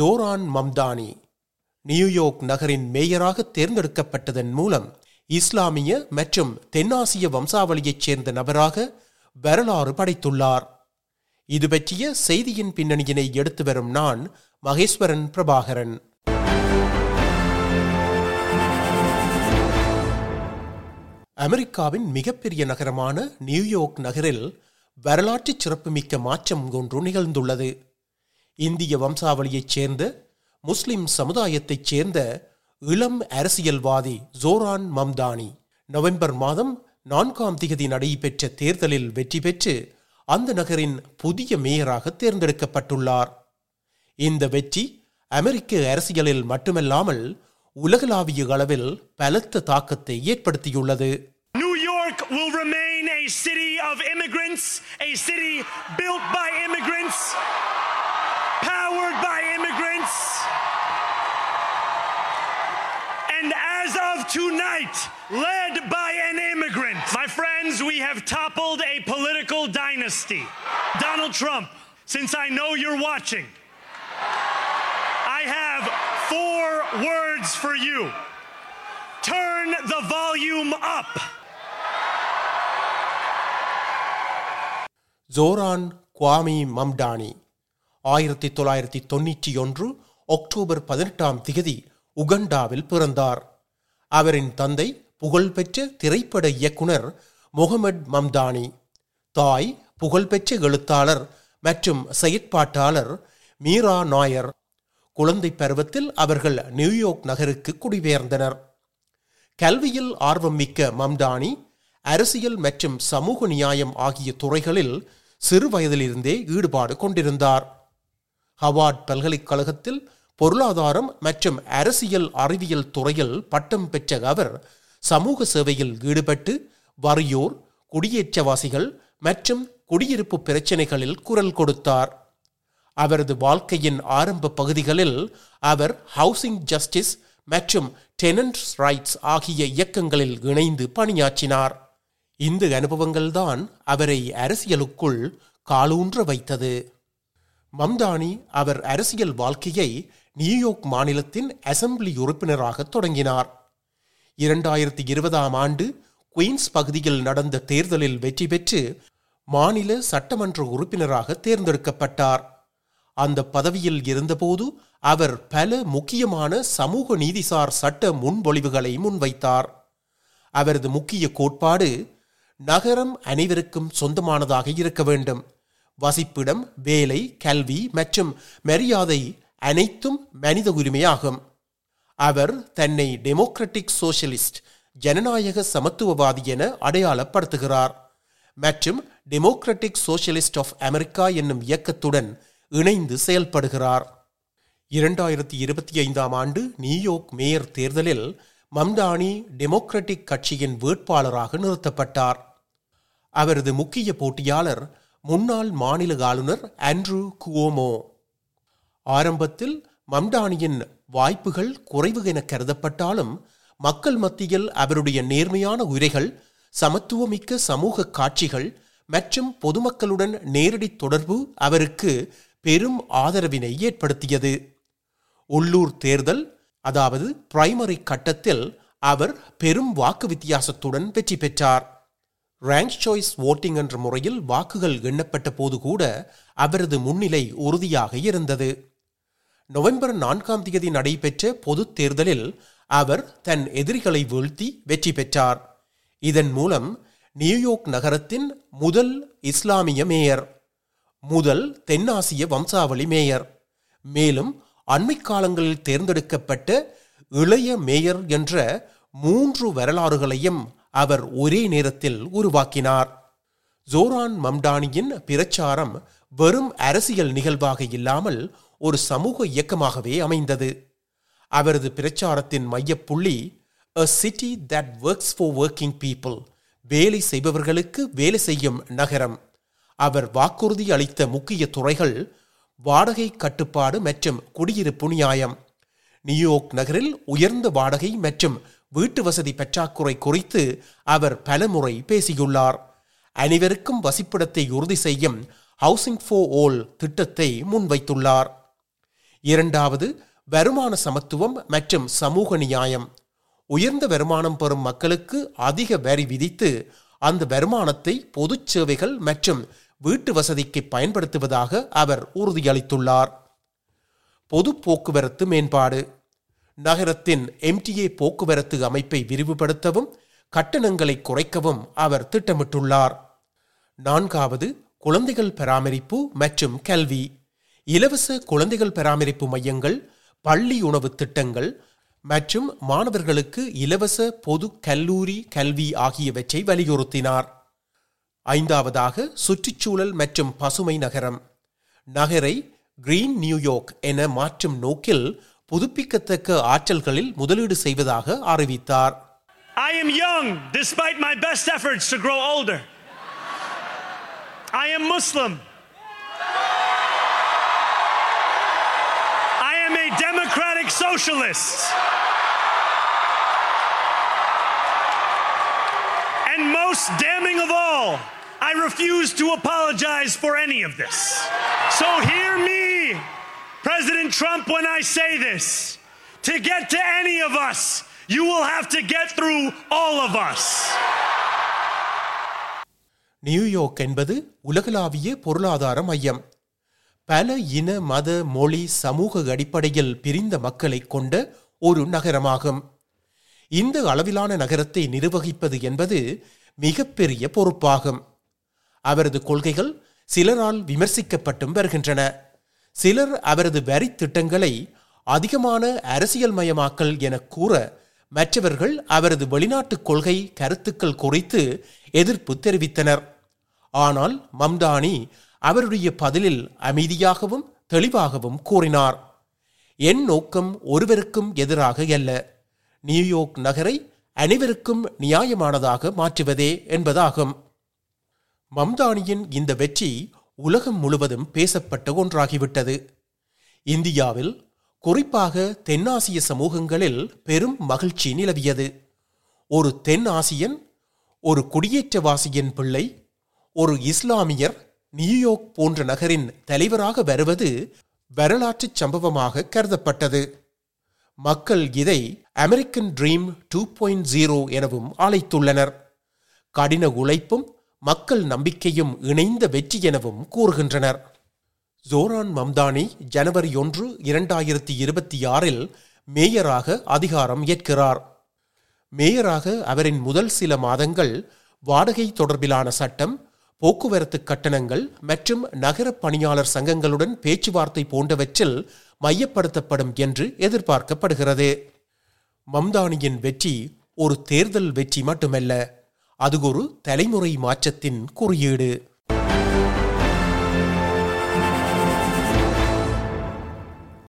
ஜோரான் மம்தானி New York நகரின் மேயராக தேர்ந்தெடுக்கப்பட்டதன் மூலம் இஸ்லாமிய மற்றும் தென்னாசிய வம்சாவளியைச் சேர்ந்த நபராக வரலாறு படைத்துள்ளார் இது பற்றிய செய்தியின் பின்னணியினை எடுத்து வரும் நான் மகேஸ்வரன் பிரபாகரன் அமெரிக்காவின் மிகப்பெரிய நகரமான நியூயார்க் நகரில் வரலாற்று சிறப்புமிக்க மாற்றம் ஒன்று நிகழ்ந்துள்ளது இந்திய வம்சாவளியைச் சேர்ந்த முஸ்லிம் சமுதாயத்தைச் சேர்ந்த இளம் அரசியல்வாதி ஜோரான் மம்தானி நவம்பர் மாதம் நான்காம் திகதி நடைபெற்ற தேர்தலில் வெற்றி பெற்று அந்த நகரின் புதிய மேயராக தேர்ந்தெடுக்கப்பட்டுள்ளார் இந்த வெற்றி அமெரிக்க அரசியலில் மட்டுமல்லாமல் உலகளாவிய அளவில் பலத்த தாக்கத்தை ஏற்படுத்தியுள்ளது New York will remain a city of immigrants, a city built by immigrants, powered by immigrants. And as of tonight, led by an immigrant. My friends, we have toppled a political dynasty. Donald Trump, since I know you're watching, I have four words for you. Turn the volume up. Zohran Kwame Mamdani ஆயிரத்தி தொள்ளாயிரத்தி தொன்னூற்றி ஒன்று October பதினெட்டாம் திகதி உகண்டாவில் பிறந்தார் அவரின் தந்தை புகழ்பெற்ற திரைப்பட இயக்குனர் முகமது மம்தானி தாய் புகழ்பெற்ற எழுத்தாளர் மற்றும் செயற்பாட்டாளர் மீரா நாயர் குழந்தை பருவத்தில் அவர்கள் நியூயார்க் நகருக்கு குடிபெயர்ந்தனர் கல்வியில் ஆர்வம் மிக்க மம்டானி அரசியல் மற்றும் சமூக நியாயம் ஆகிய துறைகளில் சிறு வயதிலிருந்தே ஈடுபாடு கொண்டிருந்தார் ஹவார்ட் பல்கலைக்கழகத்தில் பொருளாதாரம் மற்றும் அரசியல் அறிவியல் துறையில் பட்டம் பெற்ற அவர் சமூக சேவையில் ஈடுபட்டு வறியோர் குடியேற்றவாசிகள் மற்றும் குடியிருப்பு பிரச்சினைகளில் குரல் கொடுத்தார் அவரது வாழ்க்கையின் ஆரம்ப பகுதிகளில் அவர் ஹவுசிங் ஜஸ்டிஸ் மற்றும் டெனன்ட் ரைட்ஸ் ஆகிய இயக்கங்களில் இணைந்து பணியாற்றினார் இந்த அனுபவங்கள்தான் அவரை அரசியலுக்குள் காலூன்ற வைத்தது மம்தானி அவர் அரசியல் வாழ்க்கையை நியூயார்க் மாநிலத்தின் அசெம்பிளி உறுப்பினராக தொடங்கினார் இரண்டாயிரத்தி இருபதாம் ஆண்டு குயின்ஸ் பகுதியில் நடந்த தேர்தலில் வெற்றி பெற்று மாநில சட்டமன்ற உறுப்பினராக தேர்ந்தெடுக்கப்பட்டார் அந்த பதவியில் இருந்தபோது அவர் பல முக்கியமான சமூக நீதிசார் சட்ட முன்மொழிவுகளை முன்வைத்தார் அவரது முக்கிய கோட்பாடு நகரம் அனைவருக்கும் சொந்தமானதாக இருக்க வேண்டும் வசிப்பிடம் வேலை கல்வி மற்றும் மரியாதை அனைத்தும் மனித உரிமையாகும் அவர் தன்னை டெமோக்ராட்டிக் சோசியலிஸ்ட் ஜனநாயக சமத்துவவாதி என அடையாளப்படுத்துகிறார் மற்றும் டெமோக்ராட்டிக் சோசியலிஸ்ட் ஆஃப் அமெரிக்கா என்னும் இயக்கத்துடன் இணைந்து செயல்படுகிறார் இரண்டாயிரத்தி இருபத்தி ஐந்தாம் ஆண்டு நியூயார்க் மேயர் தேர்தலில் மம்தானி டெமோக்ராட்டிக் கட்சியின் வேட்பாளராக நிறுத்தப்பட்டார் அவரது முக்கிய போட்டியாளர் முன்னாள் மாநில ஆளுநர் ஆண்ட்ரூ குவோமோ ஆரம்பத்தில் மம்டானியின் வாய்ப்புகள் குறைவு என கருதப்பட்டாலும் மக்கள் மத்தியில் அவருடைய நேர்மையான உரைகள் சமத்துவமிக்க சமூக காட்சிகள் மற்றும் பொதுமக்களுடன் நேரடி தொடர்பு அவருக்கு பெரும் ஆதரவினை ஏற்படுத்தியது உள்ளூர் தேர்தல் அதாவது பிரைமரி கட்டத்தில் அவர் பெரும் வாக்கு வித்தியாசத்துடன் வெற்றி பெற்றார் ரேங்க் சாய்ஸ் ஓட்டிங் என்ற முறையில் வாக்குகள் எண்ணப்பட்ட போது கூட அவரது முன்னிலை உறுதியாக இருந்தது நவம்பர் நான்காம் தேதி நடைபெற்ற பொது தேர்தலில் அவர் தன் எதிரிகளை வீழ்த்தி வெற்றி பெற்றார் இதன் மூலம் நியூயார்க் நகரத்தின் முதல் இஸ்லாமிய மேயர் முதல் தென்னாசிய வம்சாவளி மேயர் மேலும் அண்மை காலங்களில் தேர்ந்தெடுக்கப்பட்ட இளைய மேயர் என்ற மூன்று வரலாறுகளையும் அவர் ஒரே நேரத்தில் உருவாக்கினார் ஜோரான் மம்டானியின் பிரச்சாரம் வெறும் அரசியல் நிகழ்வாக இல்லாமல் ஒரு சமூக இயக்கமாகவே அமைந்தது அவரது பிரச்சாரத்தின் மையப்புள்ளி a city that works for working people வேலை செய்பவர்களுக்கு வேலை செய்யும் நகரம் அவர் வாக்குறுதி அளித்த முக்கிய துறைகள் வாடகை கட்டுப்பாடு மற்றும் குடியிருப்பு நியாயம் நியூயார்க் நகரில் உயர்ந்த வாடகை மற்றும் வீட்டு வசதி பற்றாக்குறை குறித்து அவர் பலமுறை பேசியுள்ளார் அனைவருக்கும் வசிப்பிடத்தை உறுதி செய்யும் ஹவுசிங் ஃபார் ஓல் திட்டத்தை முன்வைத்துள்ளார் இரண்டாவது வருமான சமத்துவம் மற்றும் சமூக நியாயம் உயர்ந்த வருமானம் பெறும் மக்களுக்கு அதிக வரி விதித்து அந்த வருமானத்தை பொதுச் சேவைகள் மற்றும் வீட்டு வசதிக்கு பயன்படுத்துவதாக அவர் உறுதியளித்துள்ளார் பொது போக்குவரத்து மேம்பாடு நகரத்தின் எம்டிஏ போக்குவரத்து அமைப்பை விரிவுபடுத்தவும் கட்டணங்களை குறைக்கவும் அவர் திட்டமிட்டுள்ளார் நான்காவது குழந்தைகள் பராமரிப்பு மற்றும் கல்வி இலவச குழந்தைகள் பராமரிப்பு மையங்கள் பள்ளி உணவு திட்டங்கள் மற்றும் மாணவர்களுக்கு இலவச பொது கல்லூரி கல்வி ஆகியவற்றை வலியுறுத்தினார் ஐந்தாவதாக சுற்றுச்சூழல் மற்றும் பசுமை நகரம் நகரை கிரீன் நியூயார்க் என மாற்றும் நோக்கில் புதுப்பிக்கத்தக்க ஆற்றல்களில் முதலீடு செய்வதாக அறிவித்தார் I am young despite my best efforts to grow older. I am Muslim. I am a democratic socialist. And most damning of all, I refuse to apologize for any of this. So hear me, President Trump, when I say this. To get to any of us, you will have to get through all of us. New York என்பது உலகளாவிய பொருளாதார மையம் பல இன மத மொழி சமூக அடிப்படையில் பிரிந்த மக்களை கொண்ட ஒரு நகரமாகும் இந்த அளவிலான நகரத்தை நிர்வகிப்பது என்பது மிகப்பெரிய பொறுப்பாகும் அவரது கொள்கைகள் சிலரால் விமர்சிக்கப்பட்டும் வருகின்றன சிலர் அவரது வரி திட்டங்களை அதிகமான அரசியல்மயமாக்கல் என கூற மற்றவர்கள் அவரது வெளிநாட்டு கொள்கை கருத்துக்கள் குறித்து எதிர்ப்பு தெரிவித்தனர் ஆனால் மம்தானி அவருடைய பதிலில் அமைதியாகவும் தெளிவாகவும் கூறினார் என் நோக்கம் ஒருவருக்கும் எதிராக அல்ல நியூயார்க் நகரை அனைவருக்கும் நியாயமானதாக மாற்றுவதே என்பதாகும் மம்தானியின் இந்த வெற்றி உலகம் முழுவதும் பேசப்பட்ட ஒன்றாகிவிட்டது இந்தியாவில் குறிப்பாக தென்னாசிய சமூகங்களில் பெரும் மகிழ்ச்சி நிலவியது ஒரு தென் ஆசியன் ஒரு குடியேற்றவாசியின் பிள்ளை ஒரு இஸ்லாமியர் நியூயார்க் போன்ற நகரின் தலைவராக வருவது வரலாற்று சம்பவமாக கருதப்பட்டது மக்கள் இதை American dream two point zero எனவும் அழைத்துள்ளனர் கடின உழைப்பும் மக்கள் நம்பிக்கையும் இணைந்த வெற்றி எனவும் கூறுகின்றனர் ஜோரான் மம்தானி ஜனவரி ஒன்று இரண்டாயிரத்தி இருபத்தி ஆறில் மேயராக அதிகாரம் ஏற்கிறார் மேயராக அவரின் முதல் சில மாதங்கள் வாடகை தொடர்பிலான சட்டம் போக்குவரத்து கட்டணங்கள் மற்றும் நகர பணியாளர் சங்கங்களுடன் பேச்சுவார்த்தை போன்றவற்றில் மையப்படுத்தப்படும் என்று எதிர்பார்க்கப்படுகிறது மம்தானியின் வெற்றி ஒரு தேர்தல் வெற்றி மட்டுமல்ல அது ஒரு தலைமுறை மாற்றத்தின் குறியீடு